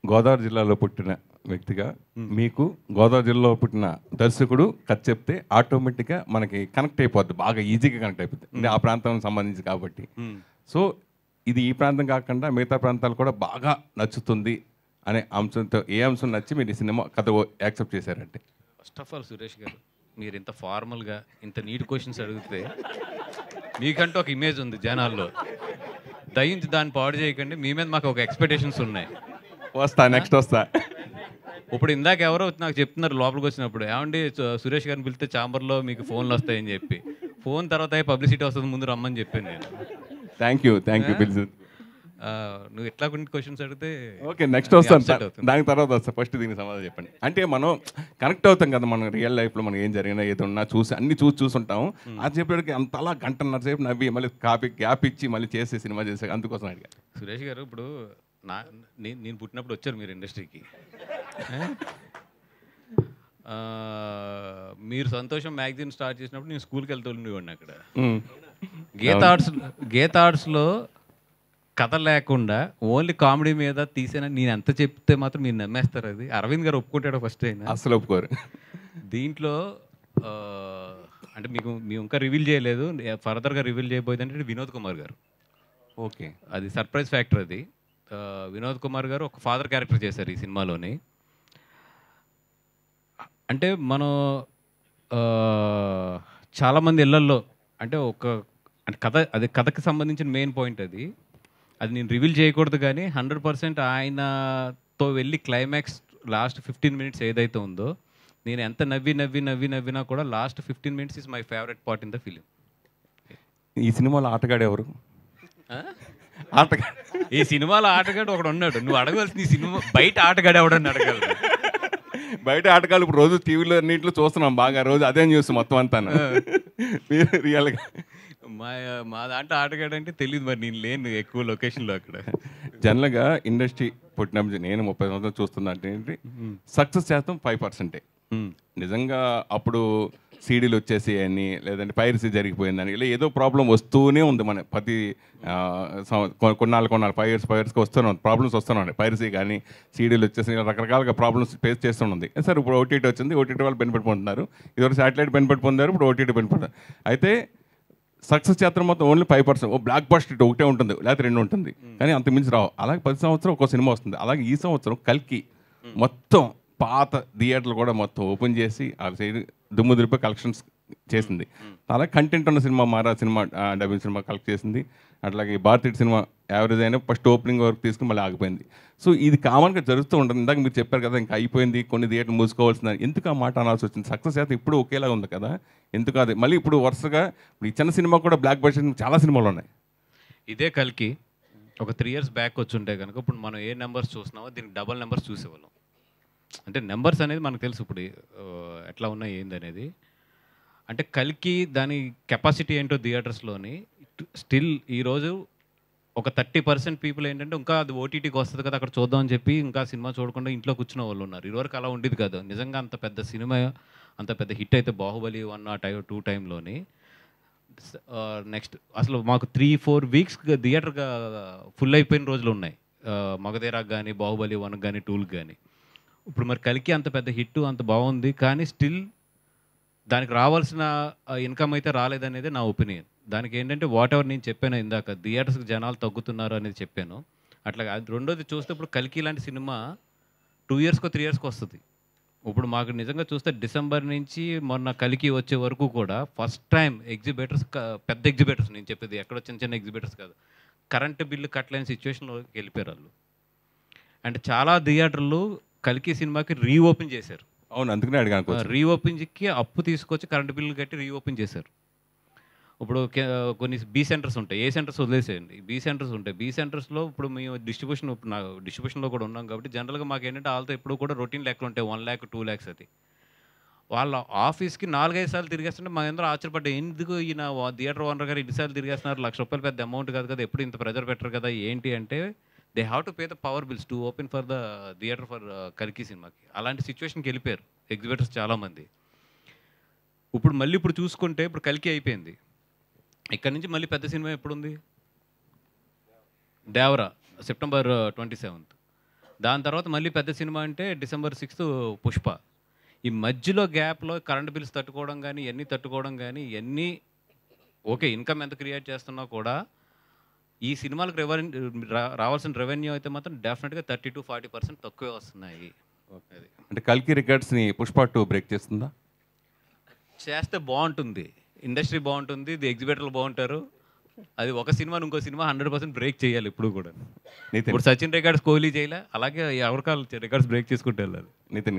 గోదావరి జిల్లాలో పుట్టిన వ్యక్తిగా మీకు గోదావరి జిల్లాలో పుట్టిన దర్శకుడు కథ చెప్తే ఆటోమేటిక్గా మనకి కనెక్ట్ అయిపోద్ది బాగా ఈజీగా కనెక్ట్ అయిపోద్ది అంటే ఆ ప్రాంతం సంబంధించి కాబట్టి సో ఇది ఈ ప్రాంతం కాకుండా మిగతా ప్రాంతాలు కూడా బాగా నచ్చుతుంది అనే అంశంతో ఏ అంశం నచ్చి మీరు ఈ సినిమా కథ యాక్సెప్ట్ చేశారంటే ఫస్ట్ ఆఫ్ ఆల్ సురేష్ గారు మీరు ఇంత ఫార్మల్గా ఇంత నీట్ క్వశ్చన్స్ అడిగితే మీకంటూ ఒక ఇమేజ్ ఉంది జనాల్లో దయించి దాన్ని పాడు చేయకండి మీ మీద మాకు ఒక ఎక్స్పెక్టేషన్స్ ఉన్నాయి వస్తా నెక్స్ట్ వస్తా ఇప్పుడు ఇందాక ఎవరో నాకు చెప్తున్నారు లోపలికి వచ్చినప్పుడు ఏమండి సు- సురేష్ గారిని పిలిస్తే ఛాంబర్లో మీకు ఫోన్లు వస్తాయని చెప్పి ఫోన్ తర్వాత పబ్లిసిటీ వస్తుంది ముందు రమ్మని చెప్పాను నేను థ్యాంక్ యూ థ్యాంక్ యూ పిలిచి ఆ, నువ్వు ఎట్లా కొన్ని క్వశ్చన్స్ అడిగితే ఓకే నెక్స్ట్ వస్తాను upset సార్ అవుతుంది. దాని తర్వాత వస్తాను ఫస్ట్ దీనికి సమాధానం చెప్పండి అంటే మనం కనెక్ట్ అవుతాం కదా మనం రియల్ లైఫ్లో మనం ఏం జరిగినా ఏదో ఉన్నా చూసి అన్ని చూసి చూసుంటాం అది చెప్పేటికి అంతలా గంటన్నర సేపు నవ్వి మళ్ళీ కాపీ గ్యాప్ ఇచ్చి మళ్ళీ చేసే సినిమా చేసే అందుకోసం అడిగా సురేష్ గారు ఇప్పుడు నా నే- నేను పుట్టినప్పుడు వచ్చారు మీరు ఇండస్ట్రీకి ఏ? ఆ, మీరు సంతోషం మ్యాగజైన్ స్టార్ట్ చేసినప్పుడు నేను స్కూల్కి వెళ్తూ ఉండేవాడిని అక్కడ మ్మ్. గీత ఆర్ట్స్ గీత ఆర్ట్స్లో కథ లేకుండా ఓన్లీ కామెడీ మీద తీసిన నేను ఎంత చెప్తే మాత్రం మీరు నమ్మేస్తారు అది అరవింద్ గారు ఒప్పుకుంటాడు ఫస్ట్ అయినా అస్సలు ఒప్పుకోరు దీంట్లో ఆ, అంటే మీకు మేము ఇంకా రివీల్ చేయలేదు ఫర్దర్గా రివీల్ చేయబోయేది అంటే వినోద్ కుమార్ గారు ఓకే అది సర్ప్రైజ్ ఫ్యాక్టర్ అది ఆ, వినోద్ కుమార్ గారు ఒక ఫాదర్ క్యారెక్టర్ చేశారు ఈ సినిమాలోని అంటే మనం ఆ, చాలామంది ఇళ్లల్లో అంటే ఒక అంటే కథ అది కథకి సంబంధించిన మెయిన్ పాయింట్ అది అది నేను రివీల్ చేయకూడదు కానీ హండ్రెడ్ పర్సెంట్ ఆయనతో వెళ్ళి క్లైమాక్స్ లాస్ట్ ఫిఫ్టీన్ మినిట్స్ ఏదైతే ఉందో నేను ఎంత నవ్వి నవ్వి నవ్వి నవ్వినా కూడా last fifteen minutes is my favourite part in the film ఈ సినిమాలో ఆటగాడు ఎవరు ఆటగాడు ఈ సినిమాలో ఆటగాడు ఒకడు ఉన్నాడు నువ్వు అడగవలసిన ఈ సినిమా బయట ఆటగాడు ఎవడని అడగాలి బయట ఆటగాళ్ళు ఇప్పుడు రోజు టీవీలో అన్నింటిలో చూస్తున్నాం బాగా రోజు అదే న్యూస్ మొత్తం అంతా మీరు రియల్గా మా మా దాంట్లో ఆటగాడు అంటే తెలియదు మరి నేను లేను ఎక్కువ లొకేషన్లో అక్కడ జనరల్గా ఇండస్ట్రీ పుట్టినప్పుడు నేను ముప్పై సంవత్సరాలు చూస్తున్నా అంటే ఏంటి సక్సెస్ శాతం ఫైవ్ పర్సెంటే నిజంగా అప్పుడు సీడీలు వచ్చేసి అని లేదంటే పైరసీ జరిగిపోయిందని ఇలా ఏదో ప్రాబ్లం వస్తూనే ఉంది మన ప్రతి ఆ, సం- కొ- కొన్నాళ్ళు కొన్నాళ్ళు ఫైవ్ ఇయర్స్ ఫైవ్ ఇయర్స్కి వస్తూనే ఉంది ప్రాబ్లమ్స్ వస్తూనే ఉన్నాయి పైరసీ కానీ సీడీలు వచ్చేసి ఇలా రకరకాలుగా ప్రాబ్లమ్స్ ఫేస్ చేస్తుంది సార్ ఇప్పుడు ఓటీటీ వచ్చింది ఓటీటీ వాళ్ళు బెనిఫిట్ పొందుతున్నారు ఇదివరకు శాటిలైట్ బెనిఫిట్ పొందారు ఇప్పుడు ఓటీటీ బెనిఫిట్ అయితే సక్సెస్ చేత్రం మొత్తం ఓన్లీ ఫైవ్ పర్సెంట్ ఓ బ్లాక్ బస్టర్ ఒకటే ఉంటుంది లేకపోతే రెండు ఉంటుంది కానీ అంత మించి రావు అలాగే పది సంవత్సరం ఒక సినిమా వస్తుంది అలాగే ఈ సంవత్సరం కల్కి మొత్తం పాత థియేటర్లు కూడా మొత్తం ఓపెన్ చేసి ఆ సైడ్ దుమ్ము దులిపి కలెక్షన్స్ చేసింది అలాగే కంటెంట్ ఉన్న సినిమా మారా సినిమా డబ్బింగ్ సినిమా కలెక్ట్ చేసింది అట్లాగే భారతీయ సినిమా యావరేజ్ అయినా ఫస్ట్ ఓపెనింగ్ వరకు తీసుకుని మళ్ళీ ఆగిపోయింది సో ఇది కామన్గా జరుగుతూ ఉంటుంది ఇందాక మీరు చెప్పారు కదా ఇంకా అయిపోయింది కొన్ని థియేటర్లు మూసుకోవాల్సింది ఎందుకు ఆ మాట అనాల్సి వచ్చింది సక్సెస్ అయితే ఇప్పుడు ఒకేలా ఉంది కదా ఎందుకు అది మళ్ళీ ఇప్పుడు వరుసగా ఇప్పుడు ఈ చిన్న సినిమా కూడా బ్లాక్ బస్టర్ చాలా సినిమాలు ఉన్నాయి ఇదే కలికి ఒక త్రీ ఇయర్స్ బ్యాక్ వచ్చి ఉంటే కనుక ఇప్పుడు మనం ఏ నెంబర్స్ చూస్తున్నామో దీనికి డబల్ నెంబర్స్ చూసేవాళ్ళం అంటే నెంబర్స్ అనేది మనకు తెలుసు ఇప్పుడు ఆ, ఎట్లా ఉన్నాయి ఏంది అనేది అంటే కలికి దాని కెపాసిటీ ఏంటో థియేటర్స్లోని స్టిల్ ఈరోజు ఒక థర్టీ పర్సెంట్ పీపుల్ ఏంటంటే ఇంకా అది ఓటీటీకి వస్తుంది కదా అక్కడ చూద్దాం అని చెప్పి ఇంకా సినిమా చూడకుండా ఇంట్లో కూర్చున్న వాళ్ళు ఉన్నారు ఇదివరకు అలా ఉండేది కాదు నిజంగా అంత పెద్ద సినిమా అంత పెద్ద హిట్ అయితే బాహుబలి వన్ ఆ టై టూ టైంలోని నెక్స్ట్ అసలు మాకు త్రీ ఫోర్ వీక్స్ థియేటర్గా ఫుల్ అయిపోయిన రోజులు ఉన్నాయి మగధేరాకు కానీ బాహుబలి వన్ కానీ టూకి కానీ ఇప్పుడు మరి కలికి అంత పెద్ద హిట్ అంత బాగుంది కానీ స్టిల్ దానికి రావాల్సిన ఇన్కమ్ అయితే రాలేదనేది నా ఒపీనియన్ దానికి ఏంటంటే వాట్ ఎవర్ నేను చెప్పాను ఇందాక థియేటర్స్కి జనాలు తగ్గుతున్నారు అనేది చెప్పాను అట్లా అది రెండోది చూస్తే ఇప్పుడు కలికి లాంటి సినిమా టూ ఇయర్స్కో త్రీ ఇయర్స్కి వస్తుంది ఇప్పుడు మాకు నిజంగా చూస్తే డిసెంబర్ నుంచి మొన్న కలికి వచ్చే వరకు కూడా ఫస్ట్ టైం ఎగ్జిబిటర్స్ పెద్ద ఎగ్జిబిటర్స్ నేను చెప్పేది ఎక్కడో చిన్న చిన్న ఎగ్జిబిటర్స్ కాదు కరెంట్ బిల్లు కట్టలేని సిచ్యువేషన్లో వెళ్ళిపోయారు వాళ్ళు అండ్ చాలా థియేటర్లు కలికి సినిమాకి రీఓపెన్ చేశారు అవును అందుకనే అడిగాను కొంచెం. రీఓపెన్కి అప్పు తీసుకొచ్చి కరెంట్ బిల్లు కట్టి రీఓపెన్ చేశారు ఇప్పుడు కే- కొన్ని బీ సెంటర్స్ ఉంటాయి ఏ సెంటర్స్ వదిలేసేయండి బీ సెంటర్స్ ఉంటాయి బీ సెంటర్స్లో ఇప్పుడు మేము డిస్ట్రిబ్యూషన్ నా డిస్ట్రిబ్యూషన్లో కూడా ఉన్నాం కాబట్టి జనరల్గా మాకు ఏంటంటే వాళ్ళతో ఎప్పుడు కూడా రొటీన్ లెక్కలు ఉంటాయి వన్ ల్యాక్ టూ ల్యాక్స్ అది వాళ్ళ ఆఫీస్కి నాలుగైదు సార్లు తిరిగేస్తుంటే మా అందరూ ఆశ్చర్యపడ్డా ఎందుకు ఈయన వా- థియేటర్ ఓనర్ గారు ఇన్నిసార్లు తిరిగేస్తున్నారు లక్ష రూపాయలు పెద్ద అమౌంట్ కాదు కదా ఎప్పుడు ఇంత ప్రెజర్ పెట్టరు కదా ఏంటి అంటే they have to pay the power bills to open for the theatre for కల్కి సినిమాకి అలాంటి సిచ్యువేషన్కి వెళ్ళిపోయారు ఎగ్జిబిటర్స్ చాలామంది ఇప్పుడు మళ్ళీ ఇప్పుడు చూసుకుంటే ఇప్పుడు కల్కి అయిపోయింది ఇక్కడ నుంచి మళ్ళీ పెద్ద సినిమా ఎప్పుడు ఉంది దేవరా సెప్టెంబర్ ట్వంటీ సెవెంత్ దాని తర్వాత మళ్ళీ పెద్ద సినిమా అంటే డిసెంబర్ సిక్స్త్ పుష్ప ఈ మధ్యలో గ్యాప్లో కరెంట్ బిల్స్ తట్టుకోవడం కానీ ఇవన్నీ తట్టుకోవడం కానీ ఇవన్నీ ఓకే ఇన్కమ్ ఎంత క్రియేట్ చేస్తున్నా కూడా ఈ సినిమాలకు రెవెన్యూ రావాల్సిన రెవెన్యూ అయితే మాత్రం డెఫినెట్గా థర్టీ టు ఫార్టీ పర్సెంట్ తక్కువే వస్తున్నాయి అది అంటే కల్కి రికార్డ్స్ని పుష్ప టూ బ్రేక్ చేస్తుందా చేస్తే బాగుంటుంది ఇండస్ట్రీ బాగుంటుంది ఇది ఎగ్జిబిటర్లు బాగుంటారు అది ఒక సినిమా ఇంకో సినిమా హండ్రెడ్ పర్సెంట్ బ్రేక్ చేయాలి ఇప్పుడు కూడా నితిన్ ఇప్పుడు సచిన్ రికార్డ్స్ కోహ్లీ చేయలే అలాగే ఎవరికాలు రికార్డ్స్ బ్రేక్ చేసుకుంటూ వెళ్ళాలి నితిన్